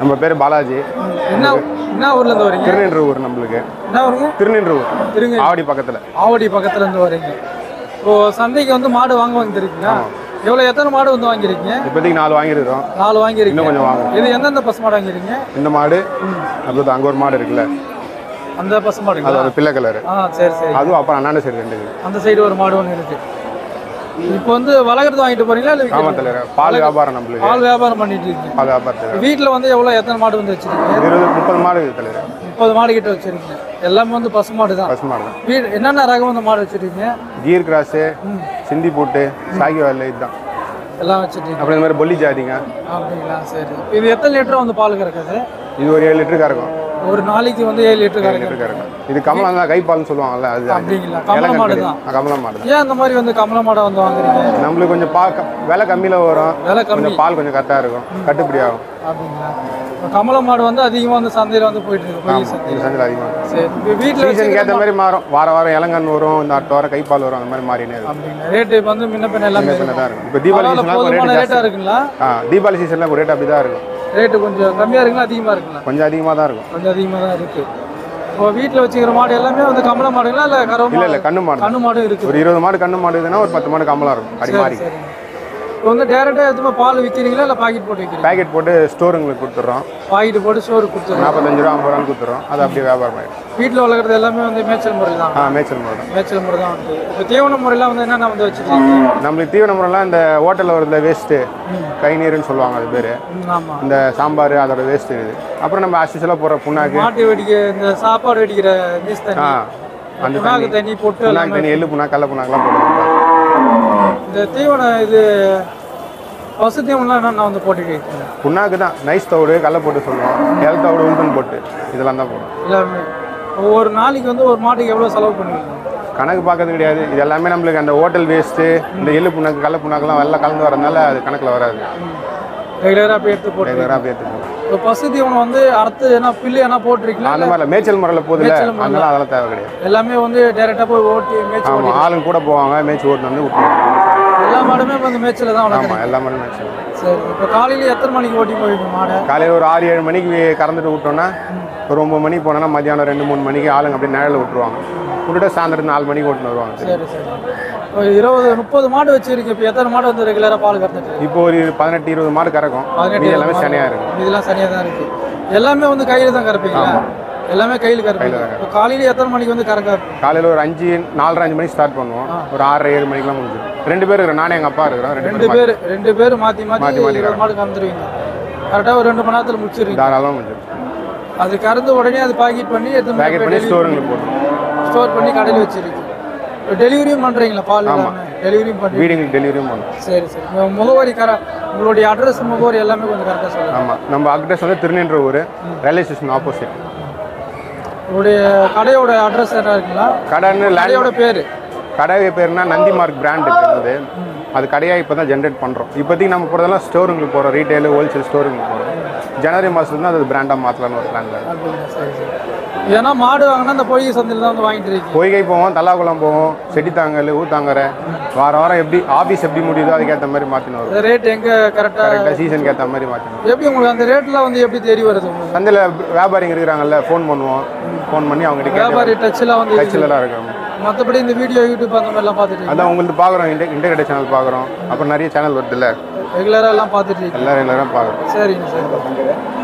நம்ம பேர் பாலாஜி என்ன என்ன ஊர்ல இருந்து வரீங்க திருநின்ற ஊர் நம்மளுக்கு என்ன ஊருங்க திருநின்ற ஊர் திருங்க ஆவடி பக்கத்தில் ஆவடி பக்கத்துல இருந்து வரீங்க இப்போ சந்தைக்கு வந்து மாடு வாங்க வந்துருக்கீங்களா எவ்வளவு எத்தனை மாடு வந்து வாங்கிருக்கீங்க இப்போதைக்கு நாலு வாங்கியிருக்கிறோம் நாலு வாங்கிருக்கீங்க இன்னும் கொஞ்சம் வாங்குவோம் இது எந்தெந்த பசு மாடு வாங்கிருக்கீங்க இந்த மாடு அப்புறம் அங்கே ஒரு மாடு இருக்குல்ல அந்த பசு அது மாடுங்களா ஒரு பிள்ளை கலர் ஆ சரி சரி அதுவும் அப்புறம் அண்ணாண்ட சைடு ரெண்டு இருக்குது அந்த சைடு ஒரு மாடு ஒன்று இருக்கு இப்போ வந்து வளர்க்குறது வாங்கிட்டு போறீங்களா இல்லை ஆமாம் விற்கிறது? தலைவர் பால் வியாபாரம் நம்மளுக்கு பால் வியாபாரம் பண்ணிட்டு இருக்கீங்க பால் வியாபாரத்தில் வீட்டில் வந்து எவ்வளோ எத்தனை மாடு வந்து வச்சிருக்கீங்க இருபது முப்பது மாடு இருக்குது தலைவர் முப்பது மாடு கிட்ட வச்சிருக்கீங்க எல்லாமே வந்து பசு மாடு தான் பசு மாடு தான் வீடு என்னென்ன ரகம் வந்து மாடு வச்சிருக்கீங்க கீர் கிராஸு சிந்தி பூட்டு சாகி வேலை இதுதான் எல்லாம் வச்சிருக்கீங்க அப்புறம் இந்த மாதிரி பொல்லி ஜாதிங்க அப்படிங்களா சரி இது எத்தனை லிட்டர் வந்து பால் கறக்குது இது ஒரு ஏழு லிட்டரு கறக்கும் ஒரு நாளைக்கு வந்து ஏழு லிட்டர் ஏழு கறக்குது லிட்டரு கறக்கும் இது கமலம் தான் கைப்பால்னு சொல்லுவாங்கல்ல அது அப்படிங்களா கமல மாடு தான் கமலம் மாடு தான் ஏன் அந்த மாதிரி வந்து கமல மாடை வந்து வாங்குறீங்க நம்மளுக்கு கொஞ்சம் பா க- விலை கம்மியில் வரும் விலை கம்மி கொஞ்சம் பால் கொஞ்சம் கரெக்டாக இருக்கும் கட்டுப்படி ஆகும் அப்படிங்களா இப்ப கமல மாடு வந்து அதிகமாக வந்து சந்தையில் வந்து போயிட்டு இருக்கு பொய் சந்தை இந்த சந்தையில் அதிகமாக சரி இப்போ வீட்டில் சீசனுக்கு ஏற்ற மாதிரி மாறும் வார வாரம் இளங்கன் வரும் இந்த அடுத்த வாரம் கைப்பால் வரும் அந்த மாதிரி மாறினே இருக்கும் அப்படிங்களா ரேட்டு இப்போ வந்து முன்ன பின்ன எல்லாமே சின்ன தான் இருக்கும் இப்போ தீபாவளி பரவாயில்ல, சீசன்லாம் போதுமான ரேட்டு ரேட்டாக ஜாஸ்தி இருக்குங்களா ஆ தீபாவளி சீசனில் ரேட் அப்படி தான் இருக்கும் ரேட்டு கொஞ்சம் கம்மியாக இருக்குங்களா அதிகமாக இருக்குங்களா கொஞ்சம் அதிகமாக தான் இருக்கும் கொஞ்சம் அதிகமாக தான் இருக்கு இப்போ வீட்டில் வச்சுக்கிற மாடு எல்லாமே வந்து கமல மாடுங்களா இல்லை கறவை இல்லை மாடு இல்லை கண்ணு மாடு கண்ணு மாடும் இருக்கு ஒரு இருபது மாடு கண்ணு மாடு இருக்குன்னா ஒரு பத்து மாடு கம்மலாக இருக்கும் அடி மாறி சரி இப்போ வந்து டேரெக்டாக எடுத்து பால் விற்கிறீங்களா இல்லை பாக்கெட் போட்டு விற்கிறீங்க பேக்கெட் போட்டு ஸ்டோருங்களுக்கு கொடுத்துட்றோம் பாக்கெட் போட்டு ஸ்டோர் கொடுத்துருவோம் நாற்பத்தஞ்சு ரூபா ஐம்பது ரூபான்னு கொடுத்துட்றோம் அது அப்படியே வியாபாரம் ஆகிடும் வீட்டில் வளர்க்குறது எல்லாமே வந்து மேய்ச்சல் முறை தான் ஆ மேய்ச்சல் முறை தான் மேய்ச்சல் முறை தான் வந்து இப்போ தீவன முறையெல்லாம் வந்து என்னென்ன வந்து வச்சுருக்கீங்க நம்மளுக்கு தீவன முறைலாம் இந்த ஹோட்டலில் வருது வேஸ்ட்டு கை நீருன்னு சொல்லுவாங்க அது பேர் ஆமாம் இந்த சாம்பார் அதோட வேஸ்ட் இது அப்புறம் நம்ம அசிஷலாக போடுற புண்ணாக்கு மாட்டு வெடிக்க இந்த சாப்பாடு வெடிக்கிற மீஸ் ஆ தண்ணி அந்த புண்ணாக்கு தண்ணி போட்டு புண்ணாக்கு எல்லாமே தண்ணி எள்ளு புண்ணாக்கு கடல புண்ணாக்கெல்லாம் போடுவாங்க இந்த தீவனம் இது பசு தீவனம்லாம் என்னென்ன வந்து போட்டுட்டு இருக்கீங்க புண்ணாக்கு தான் நைஸ் தவிடு கடல போட்டு சொல்லுவோம் எல் தவிடு உளுந்தன் போட்டு இதெல்லாம் தான் போடுவோம் எல்லாமே ஒரு நாளைக்கு வந்து ஒரு மாட்டுக்கு எவ்வளோ செலவு பண்ணுவீங்க கணக்கு பார்க்கறது கிடையாது இது எல்லாமே நம்மளுக்கு அந்த ஹோட்டல் வேஸ்ட்டு இந்த எள்ளு புண்ணாக்கு கடல புண்ணாக்கெல்லாம் எல்லாம் கலந்து வரதுனால அது கணக்கில் வராது ரெகுலராக போய் எடுத்து போட்டு ரெகுலராக அப்படியே எடுத்துக்கணும் இப்போ பசு தீவனம் வந்து அறுத்து என்ன பில்லு என்ன போட்டிருக்கீங்களா அந்த மாதிரி மேய்ச்சல் முறையில் போதில்ல மேய்ச்சல் முறையில. அதெல்லாம் அதெல்லாம் தேவை கிடையாது எல்லாமே வந்து டேரெக்டாக போய் ஓட்டி மேய்ச்சல் ஆமாம் ஆளுங்க கூட போவாங்க மேய்ச்சி ஓட்டு வந்து விட்டுருவாங்க எல்லா மாடுமே வந்து மேய்ச்சல் தான் வளர்க்குறீங்க ஆமாம் எல்லா மாதிரி மேய்ச்சல் சரி இப்போ காலையில் எத்தனை மணிக்கு ஓட்டி போவீங்க மாடை காலையில் ஒரு ஆறு ஏழு மணிக்கு கறந்துட்டு விட்டோன்னா ஒரு ஒம்பது மணிக்கு போனோன்னா மத்தியானம் ரெண்டு மூணு மணிக்கு ஆளுங்க அப்படியே நிழலில் விட்டுருவாங்க விட்டுட்டு சாயந்தரம் நாலு மணிக்கு ஓட்டுன்னு வருவாங்க சரி சரி இப்போ இருபது முப்பது மாடு வச்சிருக்கீங்க இப்போ எத்தனை மாடு வந்து ரெகுலராக பால் கறந்துட்டு இப்போ ஒரு பதினெட்டு இருபது மாடு கறக்கும் பதினெட்டு மீதி எல்லாமே சனியாக இருக்கும் இதெல்லாம் சரியாக தான் இருக்கு எல்லாமே வந்து கையில் தான் கறப்பீங்களா எல்லாமே கையில் கறப்பீங்க இப்போ காலையில் எத்தனை மணிக்கு வந்து கறக்க காலையில் ஒரு அஞ்சு நாலரை அஞ்சு மணிக்கு ஸ்டார்ட் பண்ணுவோம் ஒரு ஆறரை ஏழு மணிக்கெலாம் முடிஞ்சிடும் ரெண்டு பேர் இருக்கிறோம் நானே எங்கள் அப்பா இருக்கிறோம் ரெண்டு ரெண்டு பேர் பேர் ரெண்டு பேர் மாற்றி மாற்றி மாத்தி மாத்தி இருபது மாடு கறந்துருவீங்க கரெக்டாக ஒரு ரெண்டு மணி நேரத்தில் முடிச்சிடுவீங்க தாராளமாக முடிஞ்சிடும் அது கறந்து உடனே அது பாக்கெட் பண்ணி எடுத்து பேக்கெட் பண்ணி ஸ்டோருங்களுக்கு போட்டுருவோம் ஸ்டோர் பண்ணி கடையில் வச்சிருக்கு இப்போ டெலிவரியும் பண்ணுறீங்களா பால் எல்லாமே டெலிவரியும் பண்ணி வீடுங்களுக்கு டெலிவரியும் பண்ணுவோம் சரி சரி உங்க முகவரி கர உங்களுடைய அட்ரஸ் முகவரி எல்லாமே கொஞ்சம் கரெக்டாக சொல்லுங்கள் ஆமாம் நம்ம அட்ரஸ் வந்து திருநின்ற ஊர் ரயில்வே ஸ்டேஷன் ஆப்போசிட் உங்களுடைய கடையோட அட்ரஸ் என்ன இருக்குங்களா கடைன்னு லேண்ட் கடையோட பேர் கடை பேருனா நந்தி மார்க் பிராண்ட் இருக்குது அது கடையாக இப்போ தான் ஜென்ரேட் பண்ணுறோம் இப்போதைக்கு நம்ம போகிறதெல்லாம் ஸ்டோருங்களுக்கு போகிறோம் ரீட்டைல் ஹோல்சேல் ஸ்டோருங்களுக்கு போகிறோம் ஜனவரி மாதத்துல தான் அது பிராண்டாக மாற்றலான்னு ஒரு பிளானில் அப்படிங்களா சரி சரி ஏன்னா மாடு வாங்கினா இந்த பொய்கை சந்தையில் தான் வந்து வாங்கிட்டு இருக்கீங்க பொய்கை போவோம் தல்லாக்குளம் போவோம் செட்டித்தாங்கல் ஊத்தாங்கரை வாரம் வாரம் எப்படி ஆஃபீஸ் எப்படி முடியுதோ அதுக்கேற்ற மாதிரி மாற்றினு வரும் இந்த ரேட் எங்கே கரெக்டாக கரெக்டாக சீசனுக்கு ஏற்ற மாதிரி மாற்றணும் எப்படி உங்களுக்கு அந்த ரேட்லாம் வந்து எப்படி தெரிய வருது உங்களுக்கு சந்தையில் வியாபாரிங்க இருக்கிறாங்கல்ல ஃபோன் பண்ணுவோம் ஃபோன் பண்ணி அவங்ககிட்ட கேட்டு வியாபாரி டச்செலாம் வந்து கட்சியிலலாம் இருக்காங்க மற்றபடி இந்த வீடியோ யூடியூப் அந்த மாதிரிலாம் பார்த்துட்டு அதான் உங்களுக்கு பார்க்குறோம் இன்டெ இன்டெகிரேட் சேனல் பார்க்குறோம் அப்புறம் நிறைய சேனல் வருதுல்ல ரெகுலராக எல்லாம் பார்த்துட்டு இருக்கீங்க எல்லாரும் எல்லாரும் பார்க்குறோம் சரிங்க சரி